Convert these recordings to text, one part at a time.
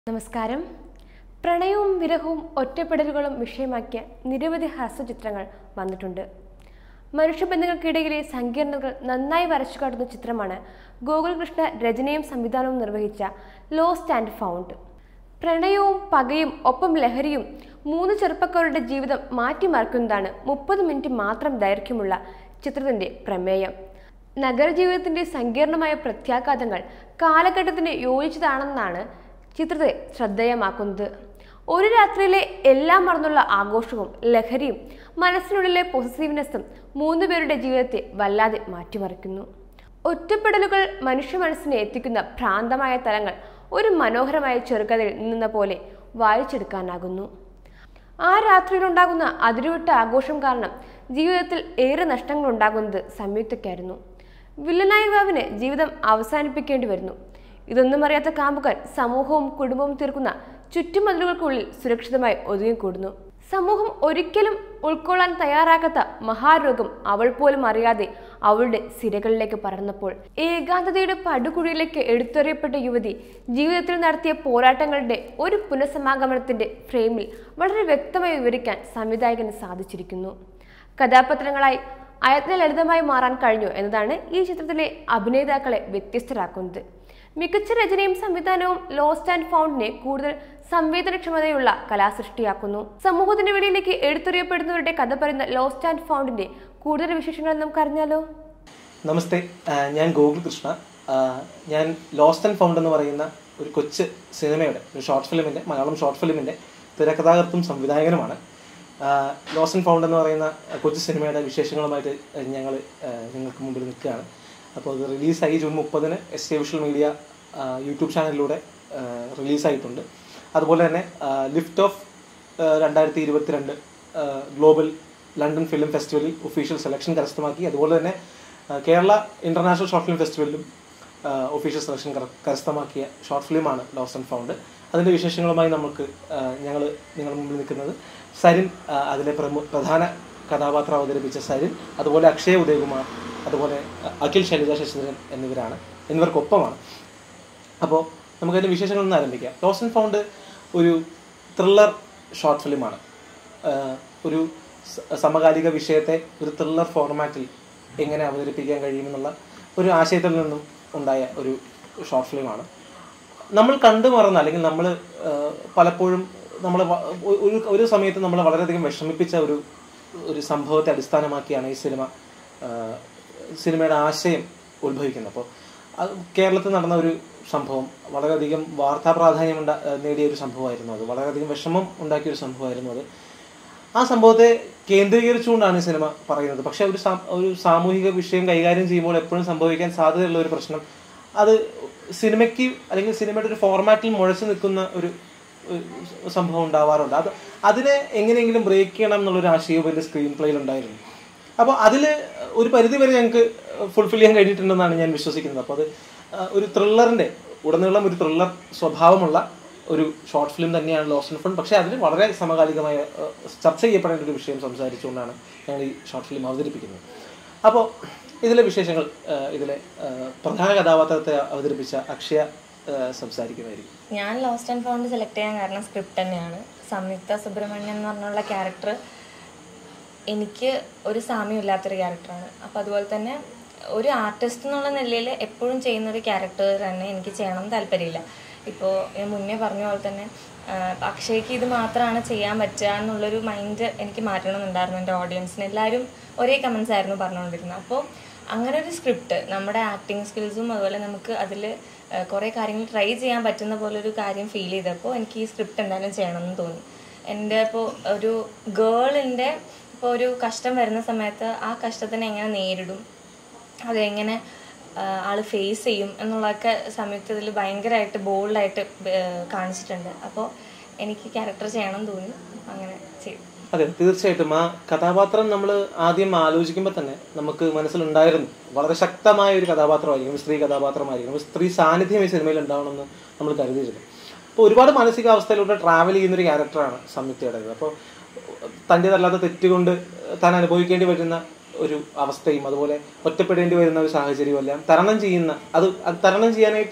നമസ്കാരം പ്രണയവും വിരഹവും ഒറ്റപ്പെടലുകളും വിഷയമാക്കിയ നിരവധി ഹാസ്യചിത്രങ്ങൾ വന്നിട്ടുണ്ട് മനുഷ്യബന്ധങ്ങൾക്കിടയിലെ സങ്കീർണതകൾ നന്നായി വരച്ചു കാട്ടുന്ന ചിത്രമാണ് ഗോകുൽ കൃഷ്ണ രചനയും സംവിധാനവും നിർവഹിച്ച ലോസ്റ്റ് ആൻഡ് ഫൗണ്ട് പ്രണയവും പകയും ഒപ്പം ലഹരിയും മൂന്ന് ചെറുപ്പക്കാരുടെ ജീവിതം മാറ്റിമറിക്കുന്നതാണ് മുപ്പത് മിനിറ്റ് മാത്രം ദൈർഘ്യമുള്ള ചിത്രത്തിന്റെ പ്രമേയം നഗരജീവിതത്തിന്റെ സങ്കീർണമായ പ്രത്യാഘാതങ്ങൾ കാലഘട്ടത്തിന് യോജിച്ചതാണെന്നാണ് ചിത്രത്തെ ശ്രദ്ധേയമാക്കുന്നത് ഒരു രാത്രിയിലെ എല്ലാം മറന്നുള്ള ആഘോഷവും ലഹരിയും മനസ്സിനുള്ളിലെ പൊസസീവ്നെസ്സും മൂന്ന് പേരുടെ ജീവിതത്തെ വല്ലാതെ മാറ്റിമറിക്കുന്നു ഒറ്റപ്പെടലുകൾ മനുഷ്യ മനസ്സിനെ എത്തിക്കുന്ന ഭ്രാന്തമായ തലങ്ങൾ ഒരു മനോഹരമായ ചെറുകഥയിൽ നിന്ന പോലെ വായിച്ചെടുക്കാനാകുന്നു ആ രാത്രിയിലുണ്ടാകുന്ന അതിരുവിട്ട ആഘോഷം കാരണം ജീവിതത്തിൽ ഏറെ നഷ്ടങ്ങൾ ഉണ്ടാകുന്നത് സംയുക്തയ്ക്കായിരുന്നു വില്ലനായ യുവാവിന് ജീവിതം അവസാനിപ്പിക്കേണ്ടി വരുന്നു ഇതൊന്നും അറിയാത്ത കാമുകൻ സമൂഹവും കുടുംബവും തീർക്കുന്ന ചുറ്റുമതിലുകൾക്കുള്ളിൽ സുരക്ഷിതമായി ഒതുങ്ങിക്കൂടുന്നു സമൂഹം ഒരിക്കലും ഉൾക്കൊള്ളാൻ തയ്യാറാകാത്ത മഹാരോഗം അവൾ പോലും അറിയാതെ അവളുടെ സിരകളിലേക്ക് പടർന്നപ്പോൾ ഏകാന്തതയുടെ പടുകുഴിയിലേക്ക് എടുത്തെറിയപ്പെട്ട യുവതി ജീവിതത്തിൽ നടത്തിയ പോരാട്ടങ്ങളുടെ ഒരു പുനഃസമാഗമനത്തിന്റെ ഫ്രെയിമിൽ വളരെ വ്യക്തമായി വിവരിക്കാൻ സംവിധായകന് സാധിച്ചിരിക്കുന്നു കഥാപാത്രങ്ങളായി അയത്ന ലളിതമായി മാറാൻ കഴിഞ്ഞു എന്നതാണ് ഈ ചിത്രത്തിലെ അഭിനേതാക്കളെ വ്യത്യസ്തരാക്കുന്നത് മികച്ച രചനയും സംവിധാനവും ലോസ്റ്റ് ആൻഡ് ഫൗണ്ടിനെ കൂടുതൽ സംവേദനക്ഷമതയുള്ള കലാസൃഷ്ടിയാക്കുന്നു സമൂഹത്തിന്റെ വെളിയിലേക്ക് എടുത്തെറിയപ്പെടുന്നവരുടെ കഥ പറയുന്ന ലോസ്റ്റ് ആൻഡ് ഫൗണ്ടിന്റെ കൂടുതൽ വിശേഷങ്ങൾ നമുക്ക് അറിഞ്ഞാലോ നമസ്തേ ആ, ഞാൻ ഗോകുൽ കൃഷ്ണ ആ, ഞാൻ ലോസ്റ്റ് ആൻഡ് ഫൗണ്ട് എന്ന് പറയുന്ന ഒരു കൊച്ചു സിനിമയുടെ ഒരു ഷോർട്ട് ഫിലിമിൻ്റെ മലയാളം ഷോർട്ട് ഫിലിമിൻ്റെ തിരക്കഥാകൃത്തും സംവിധായകനുമാണ് ലോസ്റ്റ് ആൻഡ് ഫൗണ്ട് എന്ന് പറയുന്ന കൊച്ചു സിനിമയുടെ വിശേഷങ്ങളുമായിട്ട് ഞങ്ങൾ നിങ്ങൾക്ക് മുമ്പിൽ നിൽക്കുകയാണ് അപ്പോൾ അത് റിലീസായി ജൂൺ മുപ്പതിന് S A visual media YouTube ചാനലിലൂടെ റിലീസായിട്ടുണ്ട് അതുപോലെ തന്നെ ലിഫ്റ്റ് ഓഫ് രണ്ടായിരത്തി ഇരുപത്തിരണ്ട് ഗ്ലോബൽ ലണ്ടൻ ഫിലിം ഫെസ്റ്റിവലിൽ ഒഫീഷ്യൽ സെലക്ഷൻ കരസ്ഥമാക്കി അതുപോലെ തന്നെ ആ, കേരള ഇന്റർനാഷണൽ ഷോർട്ട് ഫിലിം ഫെസ്റ്റിവലിലും ഒഫീഷ്യൽ സെലക്ഷൻ കരസ്ഥമാക്കിയ ഷോർട്ട് ഫിലിമാണ് ലോസ്റ്റ് ആൻഡ് ഫൗണ്ട് അതിൻ്റെ വിശേഷങ്ങളുമായി നമുക്ക് ഞങ്ങൾ നിങ്ങളുടെ മുമ്പിൽ നിൽക്കുന്നത് സരിൻ ആ, അതിലെ പ്രമു പ്രധാന കഥാപാത്രം അവതരിപ്പിച്ച സരിൻ അതുപോലെ അക്ഷയ് ഉദയകുമാർ അതുപോലെ ആ, അഖിൽ ശൈലജ ശശിധരൻ എന്നിവരാണ് എന്നിവർക്കൊപ്പമാണ് അപ്പോൾ നമുക്കതിൻ്റെ വിശേഷങ്ങളൊന്ന് ആരംഭിക്കാം ലോസ്റ്റ് ആൻഡ് ഫൗണ്ട് ഒരു ത്രില്ലർ ഷോർട്ട് ഫിലിമാണ് ആഹ് ഒരു സ- സമകാലിക വിഷയത്തെ ഒരു ത്രില്ലർ ഫോർമാറ്റിൽ എങ്ങനെ അവതരിപ്പിക്കാൻ കഴിയുമെന്നുള്ള ഒരു ആശയത്തിൽ നിന്നും ഉണ്ടായ ഒരു ഷോർട്ട് ഫിലിമാണ് നമ്മൾ കണ്ടു മറന്ന അല്ലെങ്കിൽ നമ്മൾ പലപ്പോഴും നമ്മൾ ഒരു ഒരു സമയത്ത് നമ്മൾ വളരെയധികം വിഷമിപ്പിച്ച ഒരു ഒരു സംഭവത്തെ അടിസ്ഥാനമാക്കിയാണ് ഈ സിനിമ ആഹ് സിനിമയുടെ ആശയം ഉത്ഭവിക്കുന്നത് അപ്പോൾ അത് കേരളത്തിൽ നടന്ന ഒരു സംഭവം വളരെയധികം വാർത്താ പ്രാധാന്യം ഉണ്ടാ നേടിയ ഒരു സംഭവമായിരുന്നു അത് വളരെയധികം വിഷമം ഉണ്ടാക്കിയ ഒരു സംഭവമായിരുന്നു അത് ആ സംഭവത്തെ കേന്ദ്രീകരിച്ചുകൊണ്ടാണ് ഈ സിനിമ പറയുന്നത് പക്ഷെ ഒരു സാ- ഒരു സാമൂഹിക വിഷയം കൈകാര്യം ചെയ്യുമ്പോൾ എപ്പോഴും സംഭവിക്കാൻ സാധ്യതയുള്ള ഒരു പ്രശ്നം അത് സിനിമയ്ക്ക് അല്ലെങ്കിൽ സിനിമയുടെ ഒരു ഫോർമാറ്റിൽ മുഴച്ചു നിൽക്കുന്ന ഒരു ഒരു സംഭവം ഉണ്ടാവാറുണ്ട് അത് അതിനെ എങ്ങനെയെങ്കിലും ബ്രേക്ക് ചെയ്യണം എന്നുള്ളൊരു ആശയവും എൻ്റെ സ്ക്രീൻ പ്ലേയിൽ ഉണ്ടായിരുന്നു അപ്പോൾ അതിൽ ഒരു പരിധി വരെ ഞങ്ങൾക്ക് ഫുൾഫിൽ ചെയ്യാൻ കഴിഞ്ഞിട്ടുണ്ടെന്നാണ് ഞാൻ വിശ്വസിക്കുന്നത് അപ്പോൾ അത് ആ, ഒരു ത്രില്ലറിൻ്റെ ഉടനീളം ഒരു ത്രില്ലർ സ്വഭാവമുള്ള ഒരു ഷോർട്ട് ഫിലിം തന്നെയാണ് ലോസ്റ്റ് ആൻഡ് ഫണ്ട് പക്ഷേ അതിൽ വളരെ സമകാലികമായ ആ, ചർച്ച ചെയ്യപ്പെടേണ്ട ഒരു വിഷയം സംസാരിച്ചുകൊണ്ടാണ് ഞങ്ങൾ ഈ ഷോർട്ട് ഫിലിം അവതരിപ്പിക്കുന്നത് അപ്പോൾ ഇതിലെ വിശേഷങ്ങൾ ആ, ഇതിലെ ആ, പ്രധാന കഥാപാത്രത്തെ അവതരിപ്പിച്ച അക്ഷയ ആ, സംസാരിക്കുന്നതായിരിക്കും ഞാൻ ലോസ്റ്റ് ആൻഡ് ഫൗണ്ട് സെലക്ട് ചെയ്യാൻ കാരണം സ്ക്രിപ്റ്റ് തന്നെയാണ് സംയുക്ത സുബ്രഹ്മണ്യൻ എന്ന് പറഞ്ഞുള്ള ക്യാരക്ടർ എനിക്ക് ഒരു സാമ്യമില്ലാത്തൊരു ക്യാരക്ടറാണ് അപ്പം അതുപോലെ തന്നെ ഒരു ആർട്ടിസ്റ്റ് എന്നുള്ള നിലയിൽ എപ്പോഴും ചെയ്യുന്ന ഒരു ക്യാരക്ടർ തന്നെ എനിക്ക് ചെയ്യണം എന്ന് താല്പര്യമില്ല ഇപ്പോൾ ഞാൻ മുന്നേ പറഞ്ഞ പോലെ തന്നെ ആ, അക്ഷയ്ക്ക് ഇത് മാത്രമാണ് ചെയ്യാൻ പറ്റുക എന്നുള്ളൊരു മൈൻഡ് എനിക്ക് മാറ്റണമെന്നുണ്ടായിരുന്നു എൻ്റെ ഓഡിയൻസിന് എല്ലാവരും ഒരേ കമൻസ് ആയിരുന്നു പറഞ്ഞുകൊണ്ടിരുന്നത് അപ്പോൾ അങ്ങനെ ഒരു സ്ക്രിപ്റ്റ് നമ്മുടെ ആക്ടിങ് സ്കിൽസും അതുപോലെ നമുക്ക് അതിൽ കുറേ കാര്യങ്ങൾ ട്രൈ ചെയ്യാൻ പറ്റുന്ന പോലെ ഒരു കാര്യം ഫീൽ ചെയ്തപ്പോൾ എനിക്ക് ഈ സ്ക്രിപ്റ്റ് എന്തായാലും ചെയ്യണമെന്ന് തോന്നി എൻ്റെ ഇപ്പോൾ ഒരു ഗേളിൻ്റെ ഇപ്പോൾ ഒരു കഷ്ടം വരുന്ന സമയത്ത് ആ കഷ്ടത്തിനെ എങ്ങനെ നേരിടും അതെങ്ങനെ ആ, ആള് ഫേസ് ചെയ്യും എന്നുള്ളതൊക്കെ സംയുക്തത്തിൽ ഭയങ്കരമായിട്ട് ബോൾഡായിട്ട് കാണിച്ചിട്ടുണ്ട് അപ്പോൾ എനിക്ക് ക്യാരക്ടർ ചെയ്യണം തോന്നി അങ്ങനെ ചെയ്തു അതെ തീർച്ചയായിട്ടും ആ കഥാപാത്രം നമ്മൾ ആദ്യം ആലോചിക്കുമ്പോൾ തന്നെ നമുക്ക് മനസ്സിലുണ്ടായിരുന്നു വളരെ ശക്തമായ ഒരു കഥാപാത്രമായിരിക്കും ഒരു സ്ത്രീ കഥാപാത്രമായിരിക്കും ഒരു സ്ത്രീ സാന്നിധ്യം ഈ സിനിമയിൽ ഉണ്ടാവണമെന്ന് നമ്മൾ കരുതിയിരുന്നു അപ്പോൾ ഒരുപാട് മാനസികാവസ്ഥയിലൂടെ ട്രാവൽ ചെയ്യുന്ന ഒരു ക്യാരക്ടറാണ് സംയുക്തയുടേത് അപ്പോൾ തൻ്റേതല്ലാത്ത തെറ്റുകൊണ്ട് താൻ അനുഭവിക്കേണ്ടി വരുന്ന ഒരു അവസ്ഥയും അതുപോലെ ഒറ്റപ്പെടേണ്ടി വരുന്ന ഒരു സാഹചര്യവും എല്ലാം തരണം ചെയ്യുന്ന അത് അത് തരണം ചെയ്യാനായിട്ട്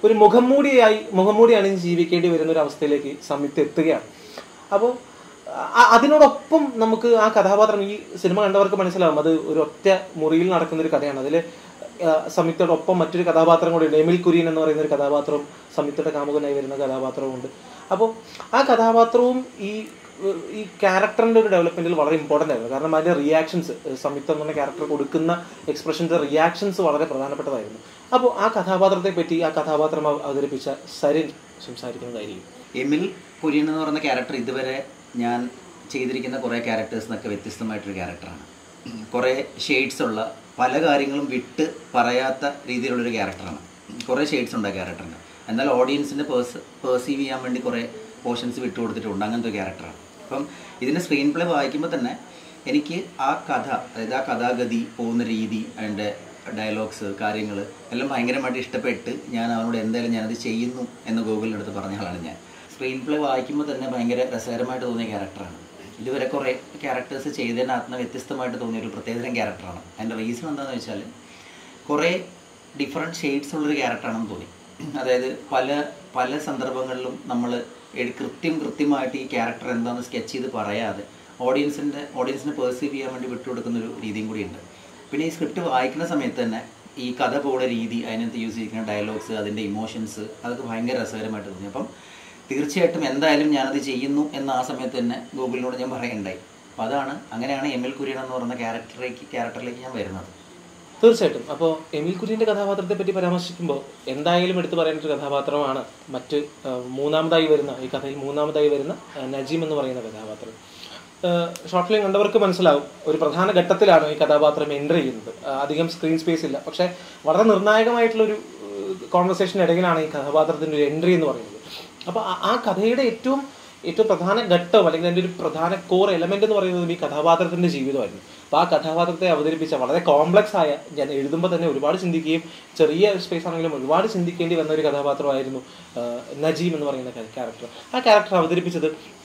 ഒരു മുഖംമൂടിയായി മുഖംമൂടി അണിഞ്ഞ് ജീവിക്കേണ്ടി വരുന്ന ഒരു അവസ്ഥയിലേക്ക് സംയുക്ത എത്തുകയാണ് അപ്പോൾ അ- അതിനോടൊപ്പം നമുക്ക് ആ കഥാപാത്രം ഈ സിനിമ കണ്ടവർക്ക് മനസ്സിലാവും അത് ഒരു ഒറ്റ മുറിയിൽ നടക്കുന്ന ഒരു കഥയാണ് അതിൽ സംയുക്തയോടൊപ്പം മറ്റൊരു കഥാപാത്രം കൂടി ഉണ്ട് എമിൽ കുര്യൻ എന്ന് പറയുന്ന ഒരു കഥാപാത്രവും സംയുക്തയുടെ കാമുകനായി വരുന്ന കഥാപാത്രവും ഉണ്ട് അപ്പോൾ ആ കഥാപാത്രവും ഈ ഏഹ്, ഈ ക്യാരക്ടറിന്റെ ഒരു ഡെവലപ്മെന്റിൽ വളരെ ഇമ്പോർട്ടന്റ് ആയിരുന്നു കാരണം അതിന്റെ റിയാക്ഷൻസ് സംയുക്ത എന്ന് പറഞ്ഞ ക്യാരക്ടർ കൊടുക്കുന്ന എക്സ്പ്രഷൻസ് റിയാക്ഷൻസ് വളരെ പ്രധാനപ്പെട്ടതായിരുന്നു അപ്പോൾ ആ കഥാപാത്രത്തെ പറ്റി ആ കഥാപാത്രം അവ- അവതരിപ്പിച്ച സരിൻ സംസാരിക്കുന്നതായിരിക്കും എമിൽ കുര്യൻ എന്ന് പറയുന്ന ക്യാരക്ടർ ഇതുവരെ ഞാൻ ചെയ്തിരിക്കുന്ന കുറേ ക്യാരക്ടേഴ്സ് എന്നൊക്കെ വ്യത്യസ്തമായിട്ടൊരു ക്യാരക്ടറാണ് കുറേ ഷെയ്ഡ്സ് ഉള്ള പല കാര്യങ്ങളും വിട്ട് പറയാത്ത രീതിയിലുള്ളൊരു ക്യാരക്ടറാണ് കുറേ ഷെയ്ഡ്സ് ഉണ്ട് ആ ക്യാരക്ടറിന് എന്നാൽ ഓഡിയൻസിന് പേഴ്സ് പേഴ്സീവ് ചെയ്യാൻ വേണ്ടി കുറേ പോർഷൻസ് വിട്ടു കൊടുത്തിട്ടുണ്ട് അങ്ങനത്തെ ഒരു ക്യാരക്ടറാണ് അപ്പം ഇതിൻ്റെ സ്ക്രീൻ പ്ലേ വായിക്കുമ്പോൾ തന്നെ എനിക്ക് ആ കഥ അതായത് ആ കഥാഗതി പോകുന്ന രീതി അതിൻ്റെ ഡയലോഗ്സ് കാര്യങ്ങൾ എല്ലാം ഭയങ്കരമായിട്ട് ഇഷ്ടപ്പെട്ട് ഞാൻ അവനോട് എന്തായാലും ഞാനത് ചെയ്യുന്നു എന്ന് ഗൂഗിളിൻ്റെ അടുത്ത് പറഞ്ഞ ആളാണ് ഞാൻ സ്ക്രീൻ പ്ലേ വായിക്കുമ്പോൾ തന്നെ ഭയങ്കര രസകരമായിട്ട് തോന്നിയ ക്യാരക്ടറാണ് ഇതുവരെ കുറേ ക്യാരക്ടേഴ്സ് ചെയ്തതിനകത്ത് വ്യത്യസ്തമായിട്ട് തോന്നിയ ഒരു പ്രത്യേകതരം ക്യാരക്ടറാണ് അതിൻ്റെ റീസൺ എന്താണെന്ന് വെച്ചാൽ കുറേ ഡിഫറെൻറ്റ് ഷെയ്ഡ്സ് ഉള്ളൊരു ക്യാരക്ടറാണെന്ന് തോന്നി അതായത് പല പല സന്ദർഭങ്ങളിലും നമ്മൾ കൃത്യം കൃത്യമായിട്ട് ഈ ക്യാരക്ടർ എന്താണെന്ന് സ്കെച്ച് ചെയ്ത് പറയാതെ ഓഡിയൻസിൻ്റെ ഓഡിയൻസിനെ പെർസീവ് ചെയ്യാൻ വേണ്ടി വിട്ടുകൊടുക്കുന്ന ഒരു രീതിയും കൂടിയുണ്ട് പിന്നെ ഈ സ്ക്രിപ്റ്റ് വായിക്കുന്ന സമയത്ത് തന്നെ ഈ കഥ പോകുന്ന രീതി അതിനകത്ത് യൂസ് ചെയ്തിരിക്കുന്ന ഡയലോഗ്സ് അതിൻ്റെ ഇമോഷൻസ് അതൊക്കെ ഭയങ്കര രസകരമായിട്ട് തോന്നി അപ്പം തീർച്ചയായിട്ടും എന്തായാലും ഞാനത് ചെയ്യുന്നു എന്ന ആ സമയത്ത് തന്നെ ഗൂഗിളിനോട് ഞാൻ പറയണ്ടായി അപ്പോൾ അതാണ് അങ്ങനെയാണ് എം എൽ കുര്യൻ എന്ന് പറയുന്ന ക്യാരക്ടറിലേക്ക് ക്യാരക്ടറിലേക്ക് ഞാൻ വരുന്നത് തീർച്ചയായിട്ടും അപ്പോൾ എമിൽ കുര്യന്റെ കഥാപാത്രത്തെ പറ്റി പരാമർശിക്കുമ്പോൾ എന്തായാലും എടുത്തു പറയേണ്ട ഒരു കഥാപാത്രമാണ് മറ്റ് ആ, മൂന്നാമതായി വരുന്ന ഈ കഥയിൽ മൂന്നാമതായി വരുന്ന ആ, നജീം എന്ന് പറയുന്ന കഥാപാത്രം ഷോർട്ട് ഫിലിം കണ്ടവർക്ക് മനസ്സിലാവും ഒരു പ്രധാന ഘട്ടത്തിലാണ് ഈ കഥാപാത്രം എൻ്റർ ചെയ്യുന്നത് ആ, അധികം സ്ക്രീൻ സ്പേസ് ഇല്ല പക്ഷേ വളരെ നിർണായകമായിട്ടുള്ള ഒരു കോൺവെർസേഷൻ ഇടയിലാണ് ഈ കഥാപാത്രത്തിന്റെ ഒരു എൻട്രി എന്ന് പറയുന്നത് അപ്പോൾ ആ കഥയുടെ ഏറ്റവും ഏറ്റവും പ്രധാന ഘട്ടം അല്ലെങ്കിൽ അതിൻ്റെ ഒരു പ്രധാന കോർ എലമെന്റ് എന്ന് പറയുന്നത് ഈ കഥാപാത്രത്തിന്റെ ജീവിതമായിരുന്നു അപ്പോൾ ആ കഥാപാത്രത്തെ അവതരിപ്പിച്ച വളരെ കോംപ്ലക്സ് ആയ ഞാൻ എഴുതുമ്പോൾ തന്നെ ഒരുപാട് ചിന്തിക്കുകയും ചെറിയ സ്പേസ് ആണെങ്കിലും ഒരുപാട് ചിന്തിക്കേണ്ടി വന്ന ഒരു കഥാപാത്രമായിരുന്നു ആ, നജീം എന്ന് പറയുന്ന ക്യാരക്ടർ ആ ക്യാരക്ടർ അവതരിപ്പിച്ചത്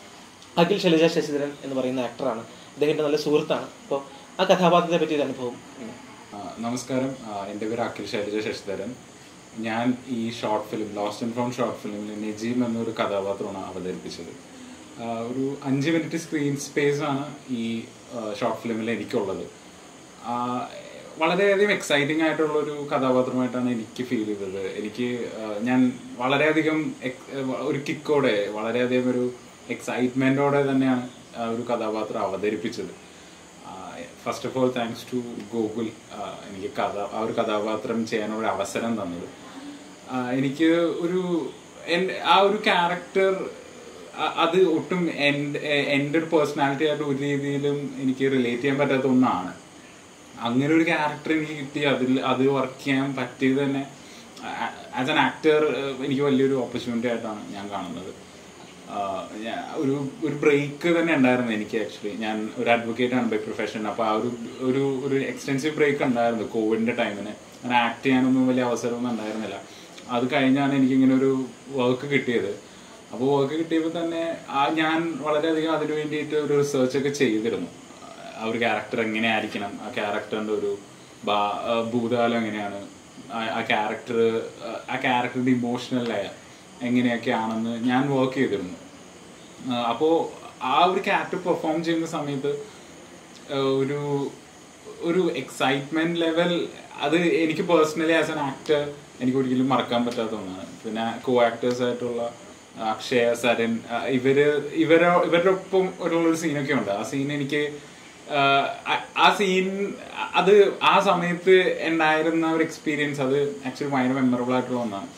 അഖിൽ ശൈലജ ശശിധരൻ എന്ന് പറയുന്ന ആക്ടറാണ് അദ്ദേഹത്തിന്റെ നല്ല സുഹൃത്താണ് അപ്പോൾ ആ കഥാപാത്രത്തെ പറ്റിയ ഒരു അനുഭവം ഉം. ആ, നമസ്കാരം ആ, എൻ്റെ പേര് അഖിൽ ശൈലജ ശശിധരൻ ഞാൻ ഈ short film lost and found short ഫിലിമിൽ നജീം എന്നൊരു കഥാപാത്രമാണ് അവതരിപ്പിച്ചത് ആ, ഒരു അഞ്ച് മിനിറ്റ് സ്ക്രീൻ സ്പേസ് ആണ് ഈ ഷോർട്ട് ഫിലിമിൽ എനിക്കുള്ളത് ആ, വളരെയധികം എക്സൈറ്റിംഗ് ആയിട്ടുള്ള ഒരു കഥാപാത്രമായിട്ടാണ് എനിക്ക് ഫീൽ ചെയ്തത് എനിക്ക് ആ, ഞാൻ വളരെയധികം ex- ഒരു കിക്കോടെ വളരെയധികം ഒരു എക്സൈറ്റ്മെൻറ്റോടെ തന്നെയാണ് ആ ഒരു കഥാപാത്രം അവതരിപ്പിച്ചത് first of all thanks to Google എനിക്ക് കഥ ആ ഒരു കഥാപാത്രം ചെയ്യാനുള്ള ഒരു അവസരം തന്നത് ആ, എനിക്ക് ഒരു എൻ- ആ ഒരു ക്യാരക്ടർ അത് ഒട്ടും എൻ്റെ എൻ്റെ ഒരു പേഴ്സണാലിറ്റി ആയിട്ട് ഒരു രീതിയിലും എനിക്ക് റിലേറ്റ് ചെയ്യാൻ പറ്റാത്ത ഒന്നാണ് അങ്ങനെ ഒരു ക്യാരക്ടർ എനിക്ക് കിട്ടി അതിൽ അത് വർക്ക് ചെയ്യാൻ പറ്റിയത് തന്നെ ആസ് ആൻ ആക്ടർ എനിക്ക് വലിയൊരു ഓപ്പർച്യൂണിറ്റി ആയിട്ടാണ് ഞാൻ കാണുന്നത് ആഹ് ഞാൻ ഒരു ഒരു ബ്രേക്ക് തന്നെ ഉണ്ടായിരുന്നു എനിക്ക് ആക്ച്വലി ഞാൻ ഒരു അഡ്വക്കേറ്റ് ആണ് ബൈ പ്രൊഫഷൻ അപ്പോൾ ആ ഒരു ഒരു ഒരു എക്സ്റ്റെൻസീവ് ബ്രേക്ക് ഉണ്ടായിരുന്നു കോവിഡിന്റെ ടൈമിന് അങ്ങനെ ആക്ട് ചെയ്യാനൊന്നും വലിയ അവസരമൊന്നും ഉണ്ടായിരുന്നില്ല അത് കഴിഞ്ഞാണ് എനിക്ക് ഇങ്ങനെ ഒരു വർക്ക് കിട്ടിയത് അപ്പോൾ വർക്ക് കിട്ടിയപ്പോൾ തന്നെ ആ ഞാൻ വളരെയധികം അതിനു വേണ്ടിയിട്ട് ഒരു റിസർച്ച് ഒക്കെ ചെയ്തിരുന്നു ആ ഒരു ക്യാരക്ടർ എങ്ങനെയായിരിക്കണം ആ ക്യാരക്ടറിന്റെ ഒരു ബാ- ആ ഭൂതകാലം എങ്ങനെയാണ് ആ- ആ ക്യാരക്ടർ ആ ക്യാരക്ടറിന്റെ ഇമോഷണൽ ലെയർ എങ്ങനെയൊക്കെയാണെന്ന് ഞാൻ വർക്ക് ചെയ്തിരുന്നു അപ്പോൾ ആ ഒരു ക്യാരക്ടർ പെർഫോം ചെയ്യുന്ന സമയത്ത് ആ, ഒരു ഒരു എക്സൈറ്റ്മെന്റ് ലെവൽ അത് എനിക്ക് പേഴ്സണലി ആസ് എൻ ആക്ടർ എനിക്ക് ഒരിക്കലും മറക്കാൻ പറ്റാത്ത ഒന്നാണ് പിന്നെ കോ ആക്ടേഴ്സ് ആയിട്ടുള്ള അക്ഷയ സരൻ ആ, ഇവര് ഇവരോ ഇവരുടെ ഒപ്പം ഉള്ള ഒരു സീനൊക്കെ ഉണ്ട് ആ സീൻ എനിക്ക് ആ, ആ- ആ സീൻ അത് ആ സമയത്ത് ഉണ്ടായിരുന്ന ഒരു എക്സ്പീരിയൻസ് അത് ആക്ച്വലി ഭയങ്കര മെമ്മറബിൾ ആയിട്ടുള്ള ഒന്നാണ്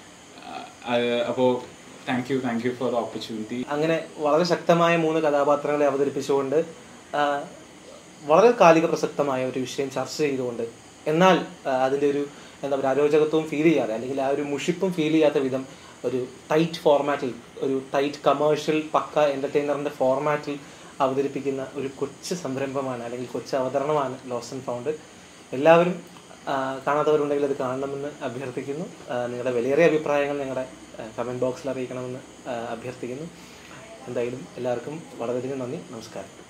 അത് അപ്പോൾ thank you thank you for the opportunity അങ്ങനെ വളരെ ശക്തമായ മൂന്ന് കഥാപാത്രങ്ങളെ അവതരിപ്പിച്ചുകൊണ്ട് ആ, വളരെ കാലിക പ്രസക്തമായ ഒരു വിഷയം ചർച്ച ചെയ്തുകൊണ്ട് എന്നാൽ ആ, അതിൻ്റെ ഒരു എന്താ പറയുക അരോചകത്വവും ഫീൽ ചെയ്യാതെ അല്ലെങ്കിൽ ആ ഒരു മുഷിപ്പും ഫീൽ ചെയ്യാത്ത വിധം ഒരു ടൈറ്റ് ഫോർമാറ്റിൽ ഒരു ടൈറ്റ് കമേഴ്ഷ്യൽ പക്ക എൻ്റർടൈനറിൻ്റെ ഫോർമാറ്റിൽ അവതരിപ്പിക്കുന്ന ഒരു കൊച്ചു സംരംഭമാണ് അല്ലെങ്കിൽ കൊച്ചു അവതരണമാണ് ലോസ് ആൻഡ് ഫൗണ്ട് എല്ലാവരും ആ, കാണാത്തവരുണ്ടെങ്കിൽ അത് കാണണമെന്ന് അഭ്യർത്ഥിക്കുന്നു ആ, നിങ്ങളുടെ വിലയേറിയ അഭിപ്രായങ്ങൾ നിങ്ങളുടെ കമൻറ്റ് ബോക്സിൽ അറിയിക്കണമെന്ന് ആ, അഭ്യർത്ഥിക്കുന്നു എന്തായാലും എല്ലാവർക്കും വളരെയധികം നന്ദി നമസ്കാരം